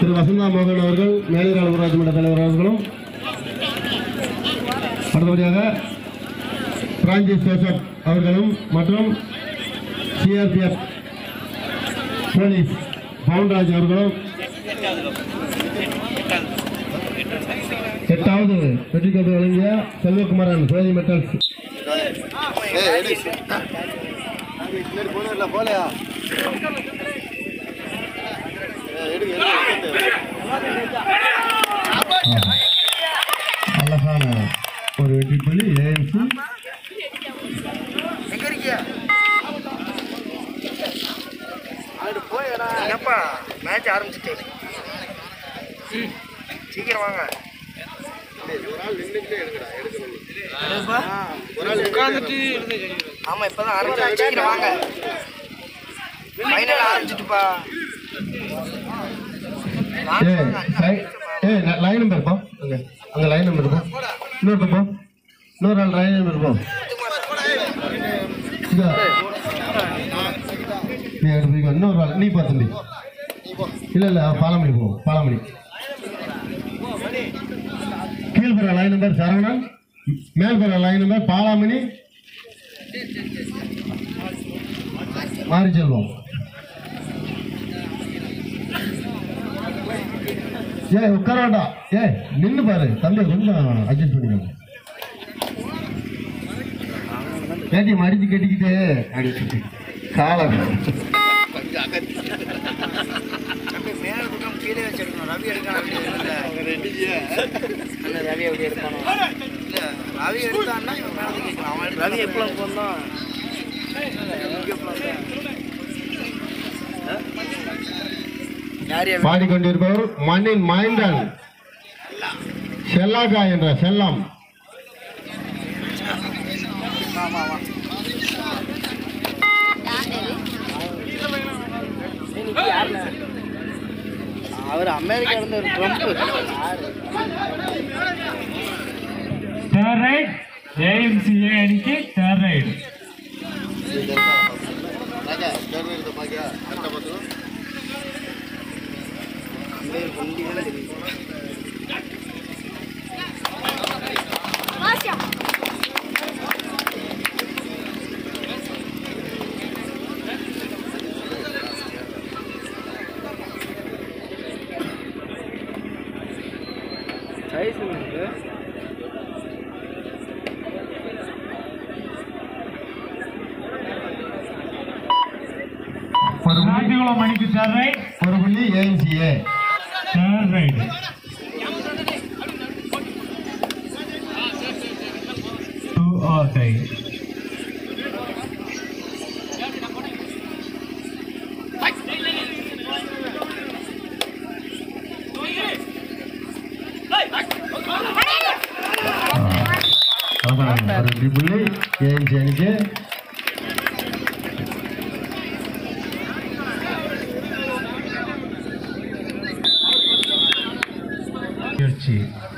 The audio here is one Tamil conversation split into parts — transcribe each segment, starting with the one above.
திரு வசந்தா மோகன் அவர்கள் மேலூராள் ஊராட்சி மன்ற தலைவர் அவர்களும் அடுத்தபடியாக பிரான்சிஸ் ஜோசப் அவர்களும் மற்றும் சிஆர்பிஎஃப் போலீஸ் பவுன்ராஜ் அவர்களும் எட்டாவது வெற்றி கோப்பை வழங்கிய செல்வகுமாரன் சோதி மெட்டல்ஸ் அழகான ஒரு வெற்றி புள்ளி ஏஎம்சி ஏப்பா மேட்ச் ஆரம்பிச்சிட்டு சீக்கிரம் வாங்க ஆமா இப்பதான் ஆரம்பிச்சு சீக்கிரம் வாங்க ஃபைனல் ஆரம்பிச்சிட்டுப்பா ஏ சை- ஏ லைன் நம்பர் போ அங்க அங்க லைன் நம்பர் போ இன்னொரு போ இன்னொரு ஆள் லைன் நம்பர் போ இதோ. நீ எடுத்து போய்க்கோ. இன்னொரு ஆள் நீ பா தம்பி இல்ல இல்ல பாலாமணி போ பாலாமணி கீழ்புற லைன் நம்பர் சரவணன் மேல்புற லைன் நம்பர் பாலாமணி மாறி செல்வம் ஏய் உட்கார வேண்டாம் ஏய் நின்னு பாரு தம்பி கொஞ்சம் அட்ஜஸ்ட் பண்ணிக்கோங்க வேட்டி மடிச்சு கட்டிக்கிட்டு அடிச்சுட்டு காலம் தம்பி மேல பக்கம் கீழே வச்சு எடுக்கணும் ரவி எடுக்கணும் அந்த ரவி எப்படி எடுக்கணும் இல்ல ரவி எடுத்தான்னா இவன் மேல தூக்கி வைக்கணும். அவன் ரவி எப்போ போந்தான் யார் யார் பாடிக்கொண்டிருப்பவர் மண்ணின் மைந்தன் செல்லாக்கா என்ற செல்லம் ஆமா ஆமா அவர் அமெரிக்கா இருந்த ஒரு ட்ரம்ப் தேர்ட் ரைட் ஏஎம்சிஏ அணிக்கு தேர்ட் ரைட் ஒரு புள்ளி சாந்திகுளம் அணிக்கு தேர்ட் ரைட் ஒரு புள்ளி AMCA third raid do or die ஒரு வெற்றி புள்ளி ஏஎம்சி அணிக்கு முயற்சி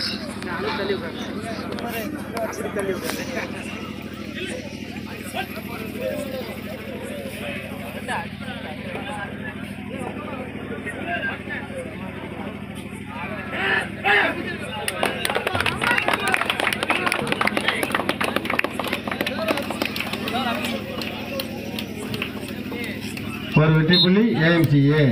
ஒரு வெற்றி புள்ளி ஏஎம்சிஏ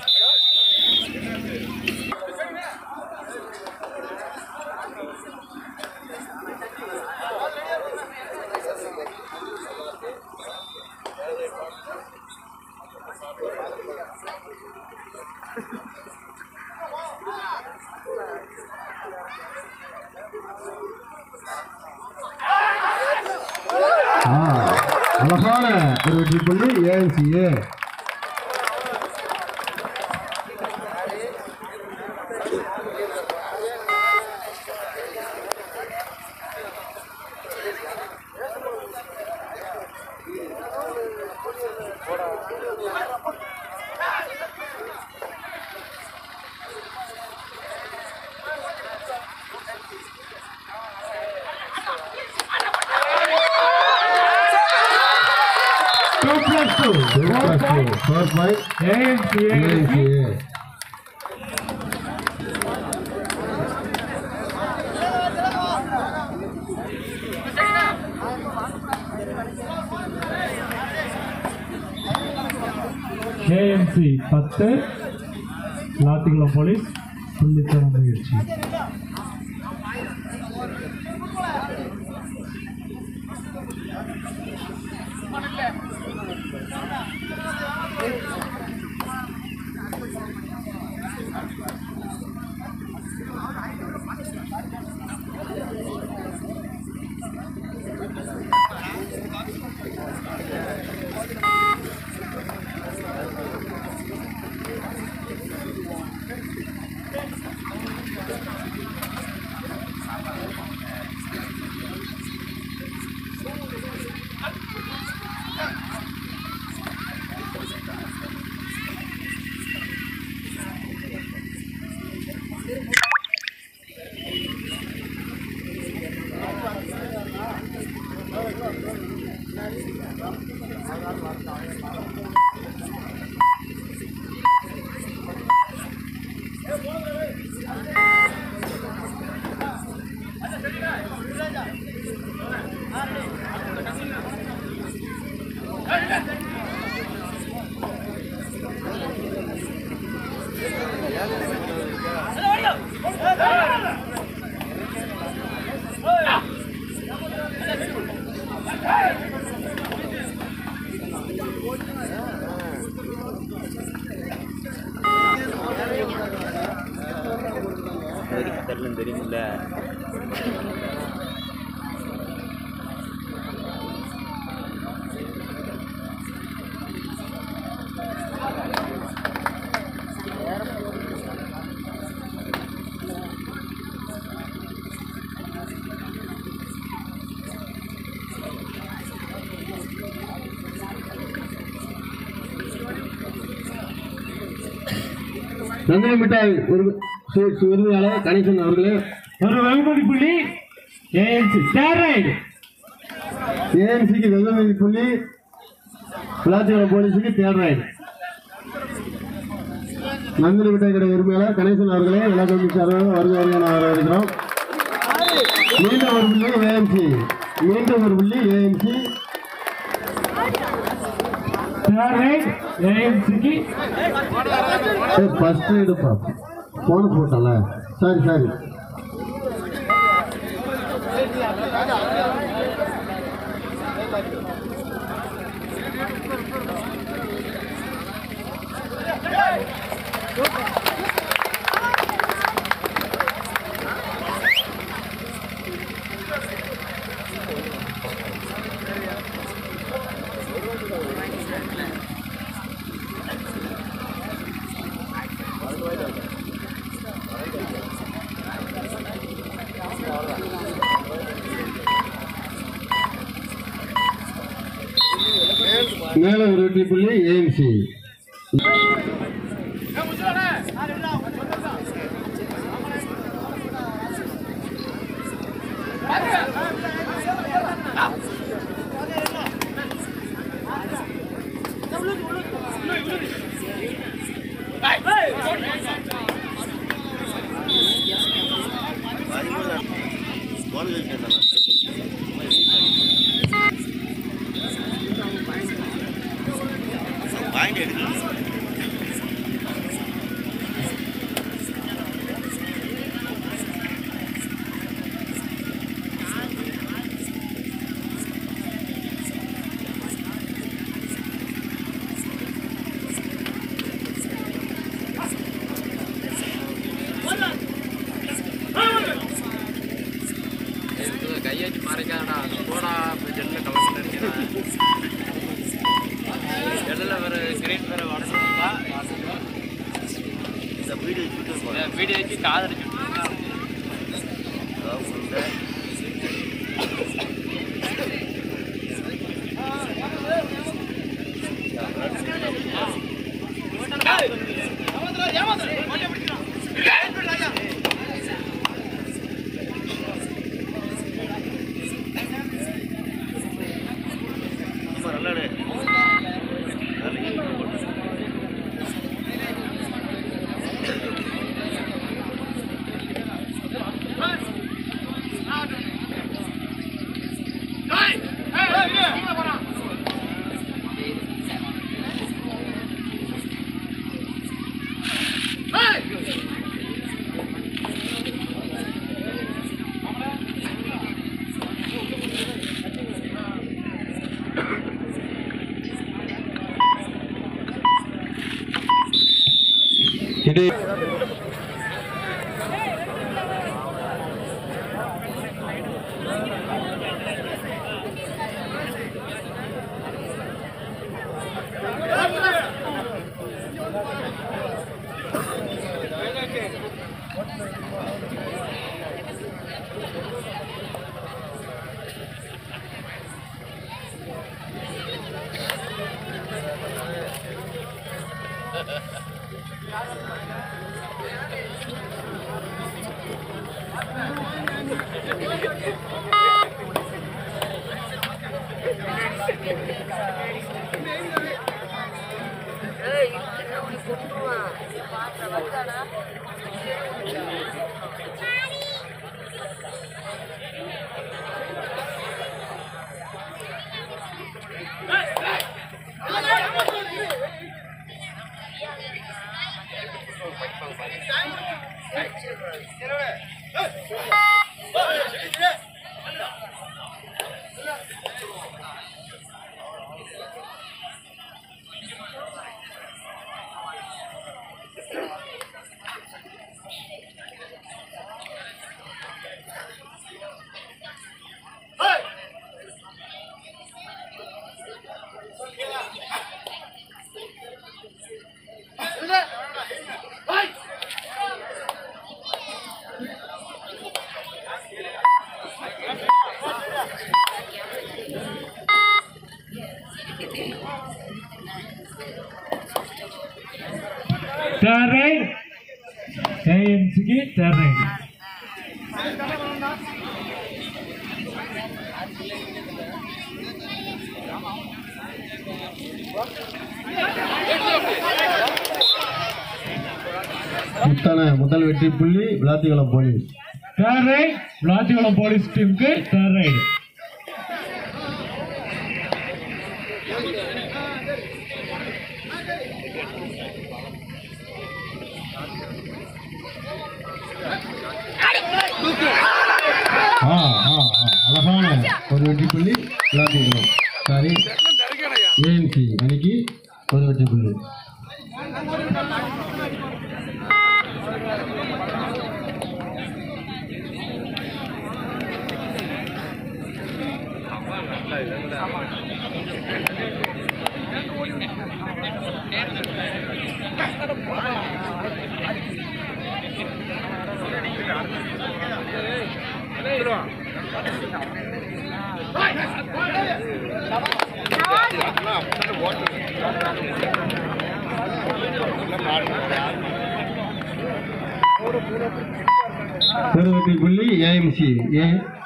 ஆ, அழகான ஒரு வெற்றி புள்ளி AMCA two plus two Two plus two. Four point AMCA அணிக்கு ஏஎம்சிஏ ஏஎம்சி பத்து லாத்திகுளம் போலீஸ் புள்ளித்தர முயற்சி தெரியல தெரியுமில்ல நந்தினி மிட்டாய் உரிமை- ஸ்வீட்ஸ் உரிமையாளர் கணேசன் அவர்களே ஒரு வெகுமதி புள்ளி ஏஎம்சி தேர்ட் ரைடு ஏஎம்சிக்கு வெள்ளமதி புள்ளி விளாத்திகுளம் போலீஸுக்கு தேர்ட் ரைடு நந்தினி மிட்டாய் கடை உரிமையாளர் கணேசன் அவர்களே விளக்கம் சார்பாக வருக வருக நான் வரவேற்கிறோம் மீண்டும் ஒரு புள்ளி ஏஎம்சி மீண்டும் ஒரு புள்ளி ஏஎம்சி தேர்ட் ரைட் ஏஎம்சிக்கு ஃபர்ஸ்ட் எடுப்பா போன போட்டல சரி சரி மேல ஒரு வெற்றி புள்ளி ஏஎம்சி பாயிண்ட் எடுக்கணும் கையாச்சு மறைக்காதடா போடா ஜெல்ல கலந்து ஜெல்லில் வேற கிரீன் வேற வடச்சுப்பா இந்த வீடியோ ஷூட்டிங் வீடியோ வச்சு காதடிச்சு நல்லா எடு. இடை தேர்ட் ரைட் ஏஎம்சிக்கு தேர்ட் ரைட் முத்தான முதல் வெற்றி புள்ளி Vilathikulam police third raid Vilathikulam police டீமுக்கு தேர்ட் ரைட் ஆ ஆ ஆ, அழகான ஒரு வெற்றி புள்ளி விளாத்திகுளம் சாரி ஏஎன்சி அன்னைக்கு ஒரு வெற்றி புள்ளி ஒரு வெற்றி புள்ளி ஏஎம்சி ஏ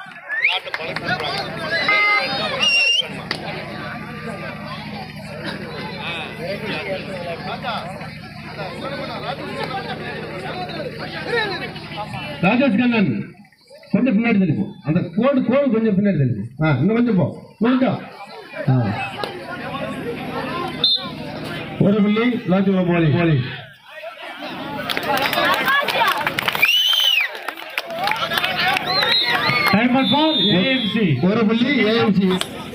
ராஜேஷ் கண்ணன் கொஞ்சம் பின்னாடி தள்ளி போ அந்த கோடு கோடு கொஞ்சம் பின்னாடி தள்ளி போ. ஆ இன்னும் கொஞ்சம் போ இன்னும் கொஞ்சம் ஆ ஒரு புள்ளி லாஜுவா போலி போலி டைம் ஃபார் ஏஎம்சி ஒரு புள்ளி ஏஎம்சி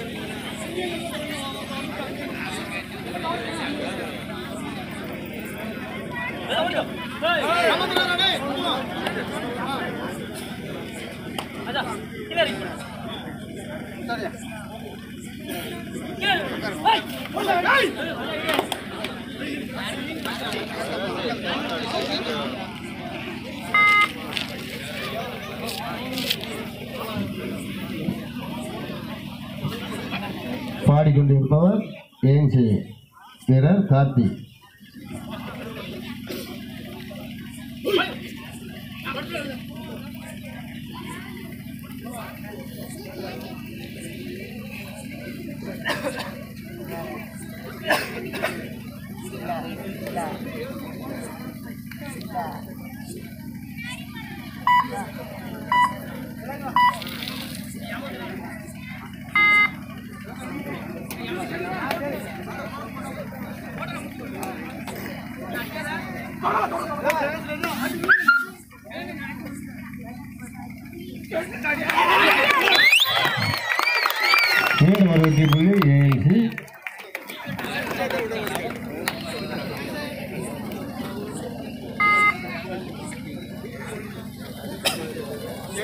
பாடிக்கொண்டிருப்பவர் ஏஎம்சி வீரர் கார்த்தி மீண்டும் ஒரு வெற்றி புள்ளி ஏஎன்சி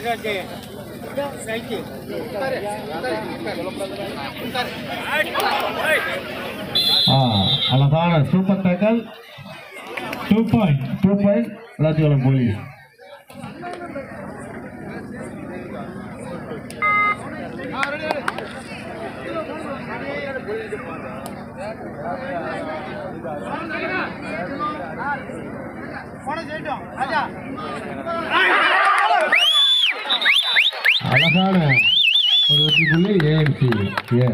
ஆ, அழகான super tackle two point two point Vilathikulam police அழகான ஒரு வெற்றி புள்ளி ஏஎம்சி ஏ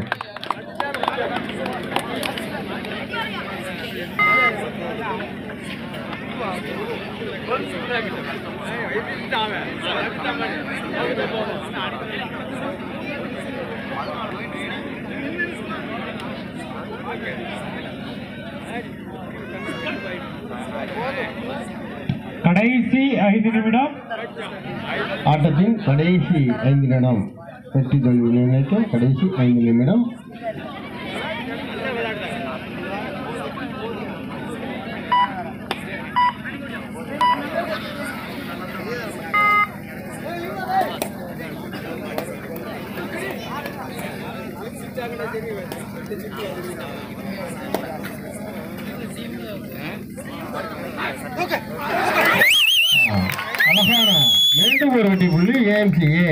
கடைசி ஐந்து நிமிடம் ஆட்டத்தின் கடைசி ஐந்து நிமிடம் வெற்றி தோல்வி நிர்ணயிக்கும் கடைசி ஐந்து நிமிடம் ஆ, அழகான மீண்டும் ஒரு வெற்றி புள்ளி ஏஎம்சி ஏ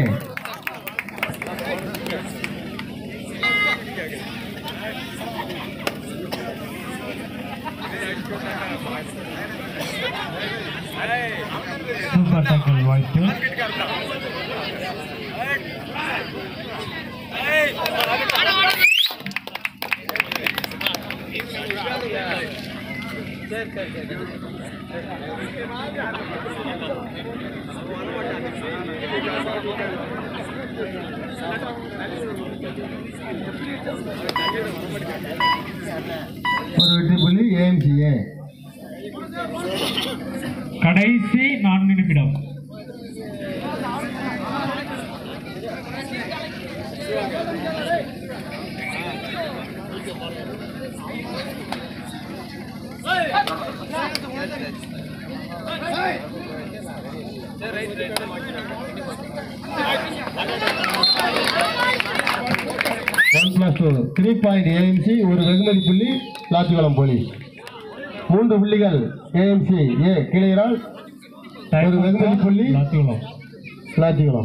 சூப்பர் டேக்கல் வாய்ப்பு ஒரு வெற்றி புள்ளி ஏஎம்சி ஏ கடைசி நான்கு நிமிடம் one plus two three point AMC ஒரு வெகுமதி புள்ளி லாத்திக்குளம் போலீஸ் மூன்று புள்ளிகள் ஏஎம்சி ஏ கிளியரால் ஒரு வெகுமதி புள்ளி லாத்திகுளம் லாத்திக்குளம்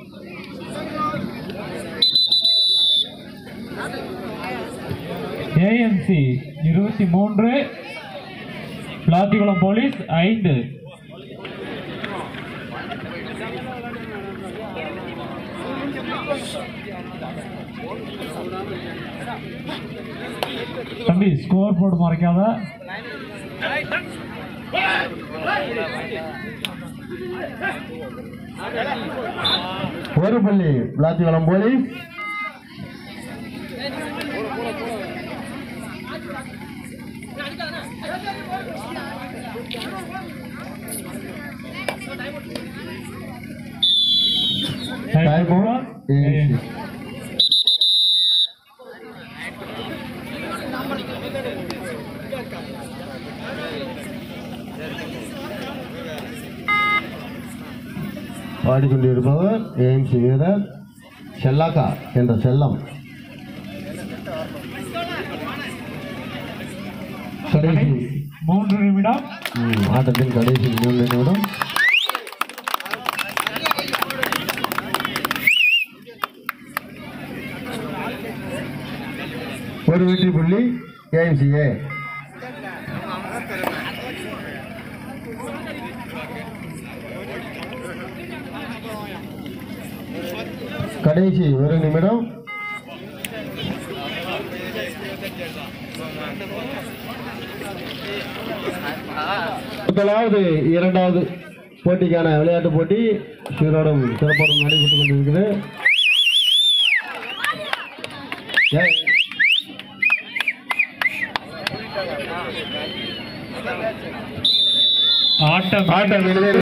ஏஎம்சி இருபத்தி மூன்று லாத்திகுளம் போலீஸ் ஐந்து தம்பி ஸ்கோர் போர்டு மறைக்காத ஒரு புள்ளி லாத்திக்குளம் போலீஸ் டைம் ஏஎம்சி பாடிக்கொண்டிருப்பவர் ஏஎம்சி வீரர் செல்லாக்கா என்ற செல்லம் கடைசி மூன்று நிமிடம் ம், ஆட்டத்தின் கடைசி மூன்று நிமிடம் ஒரு வெற்றி புள்ளி ஏஎம்சி ஏ கடைசி ஒரு நிமிடம் முதலாவது இரண்டாவது போட்டிக்கான விளையாட்டு போட்டி சீரோடும் சிறப்போடும் நடைபெற்றுக் கொண்டிருக்கிறது ஏ- ஆட்டம் ஆட்டம் இனிதே